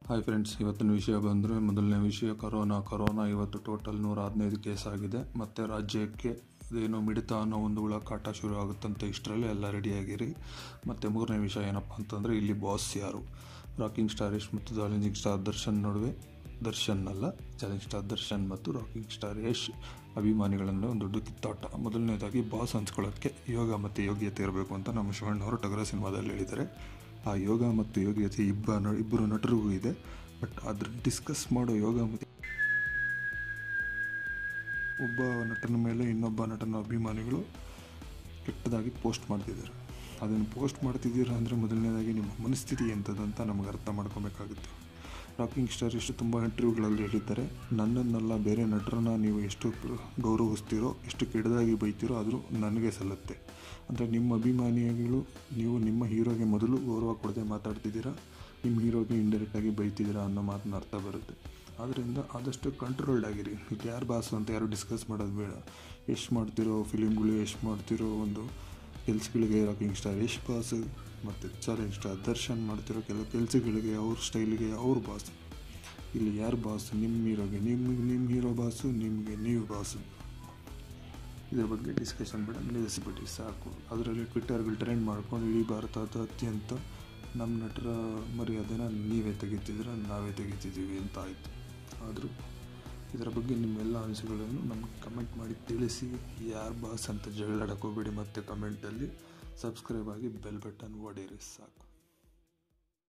hi friends ಇವತ್ತಿನ ವಿಷಯ ಬಂದರೆ ಮೊದಲನೇ ವಿಷಯ ಕರೋನಾ ಕರೋನಾ ಇವತ್ತು ಟೋಟಲ್ ನೂರ ಹದಿನೈದು ಕೇಸ್ ಆಗಿದೆ ಮತ್ತು ರಾಜ್ಯಕ್ಕೆ ಅದೇನೋ ಮಿಡಿತ ಅನ್ನೋ ಒಂದು ಹುಳ ಕಾಟ ಶುರು ಆಗುತ್ತಂತೆ ಇಷ್ಟರಲ್ಲಿ ಎಲ್ಲ ರೆಡಿಯಾಗಿರಿ ಮತ್ತು ಮೂರನೇ ವಿಷಯ ಏನಪ್ಪ ಅಂತಂದರೆ ಇಲ್ಲಿ ಬಾಸ್ ಯಾರು ರಾಕಿಂಗ್ ಸ್ಟಾರ್ ಯಶ್ ಮತ್ತು ಚಾಲೆಂಜಿಂಗ್ ಸ್ಟಾರ್ ದರ್ಶನ್ ನಡುವೆ ದರ್ಶನ್ ಅಲ್ಲ ಚಾಲೆಂಜ್ ಸ್ಟಾರ್ ದರ್ಶನ್ ಮತ್ತು ರಾಕಿಂಗ್ ಸ್ಟಾರ್ ಯಶ್ ಅಭಿಮಾನಿಗಳನ್ನು ಒಂದು ದೊಡ್ಡ ಕಿತ್ತಾಟ ಮೊದಲನೇದಾಗಿ ಬಾಸ್ ಹಂಚ್ಕೊಳ್ಳೋಕ್ಕೆ ಯೋಗ ಮತ್ತು ಯೋಗ್ಯತೆ ಇರಬೇಕು ಅಂತ ನಮ್ಮ ಶಿವಣ್ಣವರು ಟಗರ ಸಿನಿಮಾದಲ್ಲಿ ಹೇಳಿದ್ದಾರೆ ಆ ಯೋಗ ಮತ್ತು ಯೋಗ್ಯತೆ ಇಬ್ಬ ನ- ಇಬ್ಬರು ನಟರಿಗೂ ಇದೆ ಬಟ್ ಅದ್ರ ಡಿಸ್ಕಸ್ ಮಾಡೋ ಯೋಗ ಮತ್ತು ಒಬ್ಬ ನಟನ ಮೇಲೆ ಇನ್ನೊಬ್ಬ ನಟನ ಅಭಿಮಾನಿಗಳು ಕೆಟ್ಟದಾಗಿ ಪೋಸ್ಟ್ ಮಾಡ್ತಿದ್ದಾರೆ ಅದನ್ನು ಪೋಸ್ಟ್ ಮಾಡ್ತಿದ್ದೀರಾ ಅಂದರೆ ಮೊದಲನೇದಾಗಿ ನಿಮ್ಮ ಮನಸ್ಥಿತಿ ಎಂಥದ್ದಂತ ನಮಗೆ ಅರ್ಥ ಮಾಡ್ಕೊಬೇಕಾಗುತ್ತೆ ರಾಕಿಂಗ್ ಸ್ಟಾರ್ ಎಷ್ಟು ತುಂಬ ಇಂಟರ್ವ್ಯೂಗಳಲ್ಲಿ ಹೇಳಿದ್ದಾರೆ ನನ್ನನ್ನೆಲ್ಲ ಬೇರೆ ನಟರನ್ನ ನೀವು ಎಷ್ಟು ಪ್ರ- ಗೌರವಿಸ್ತೀರೋ ಎಷ್ಟು ಕೆಟ್ಟದಾಗಿ ಬೈತೀರೋ ಆದರೂ ನನಗೆ ಸಲ್ಲುತ್ತೆ ಅಂದರೆ ನಿಮ್ಮ ಅಭಿಮಾನಿಗಳು ನೀವು ನಿಮ್ಮ ಹೀರೋಗೆ ಮೊದಲು ಗೌರವ ಕೊಡದೆ ಮಾತಾಡ್ತಿದ್ದೀರಾ ನಿಮ್ಮ ಹೀರೋಗೆ ಇಂಡೈರೆಕ್ಟಾಗಿ ಬೈತಿದ್ದೀರಾ ಅನ್ನೋ ಮಾತನ್ನ ಅರ್ಥ ಬರುತ್ತೆ ಆದ್ದರಿಂದ ಆದಷ್ಟು ಕಂಟ್ರೋಲ್ಡ್ ಆಗಿರಿ ಇದು ಯಾರು ಬಾಸು ಅಂತ ಯಾರು ಡಿಸ್ಕಸ್ ಮಾಡೋದು ಬೇಡ ಎಷ್ಟು ಮಾಡ್ತಿರೋ ಫಿಲಿಮ್ಗಳು ಎಷ್ಟು ಮಾಡ್ತಿರೋ ಒಂದು ಕೆಲ್ಸಗಳಿಗೆ ರಾಕಿಂಗ್ ಸ್ಟಾರ್ ಯಶ್ ಬಾಸ್ ಮತ್ತು ಚಾಲೆಂಜ್ ಸ್ಟಾರ್ ದರ್ಶನ್ ಮಾಡ್ತಿರೋ ಕೆಲವು ಕೆಲಸಗಳಿಗೆ ಅವ್ರ ಸ್ಟೈಲಿಗೆ ಅವ್ರ ಬಾಸ್ ಇಲ್ಲಿ ಯಾರು ಬಾಸ್ ನಿಮ್ಮ ಹೀರೋಗೆ ನಿಮಗೆ ನಿಮ್ಮ ಹೀರೋ ಬಾಸು ನಿಮಗೆ ನೀವು ಬಾಸು ಇದ್ರ ಬಗ್ಗೆ ಡಿಸ್ಕಷನ್ ಬೇಡ ನಿಲ್ಲಿಸ್ಬಿಟ್ಟು ಸಾಕು ಅದರಲ್ಲಿ ಟ್ವಿಟ್ಟರ್ಗಳು ಟ್ರೆಂಡ್ ಮಾಡ್ಕೊಂಡು ಇಡೀ ಭಾರತದ ಅತ್ಯಂತ ನಮ್ಮ ನಟರ ಮರ್ಯಾದೆನ ನೀವೇ ತೆಗಿತಿದ್ರೆ ನಾವೇ ತೆಗಿತಿದ್ದೀವಿ ಅಂತ ಆಯಿತು ಆದರೂ ಇದರ ಬಗ್ಗೆ ನಿಮ್ಮೆಲ್ಲ ಅನಿಸಿಕೆಗಳನ್ನು ನಮ್ಗೆ ಕಮೆಂಟ್ ಮಾಡಿ ತಿಳಿಸಿ ಯಾರು ಬಾಸ್ ಅಂತ ಜಗಳಾಡಕ್ಕೆ ಹೋಗ್ಬೇಡಿ ಮತ್ತೆ ಕಮೆಂಟಲ್ಲಿ ಸಬ್ಸ್ಕ್ರೈಬ್ ಆಗಿ ಬೆಲ್ ಬಟನ್ ಹೊಡೀರಿ ಸಾಕು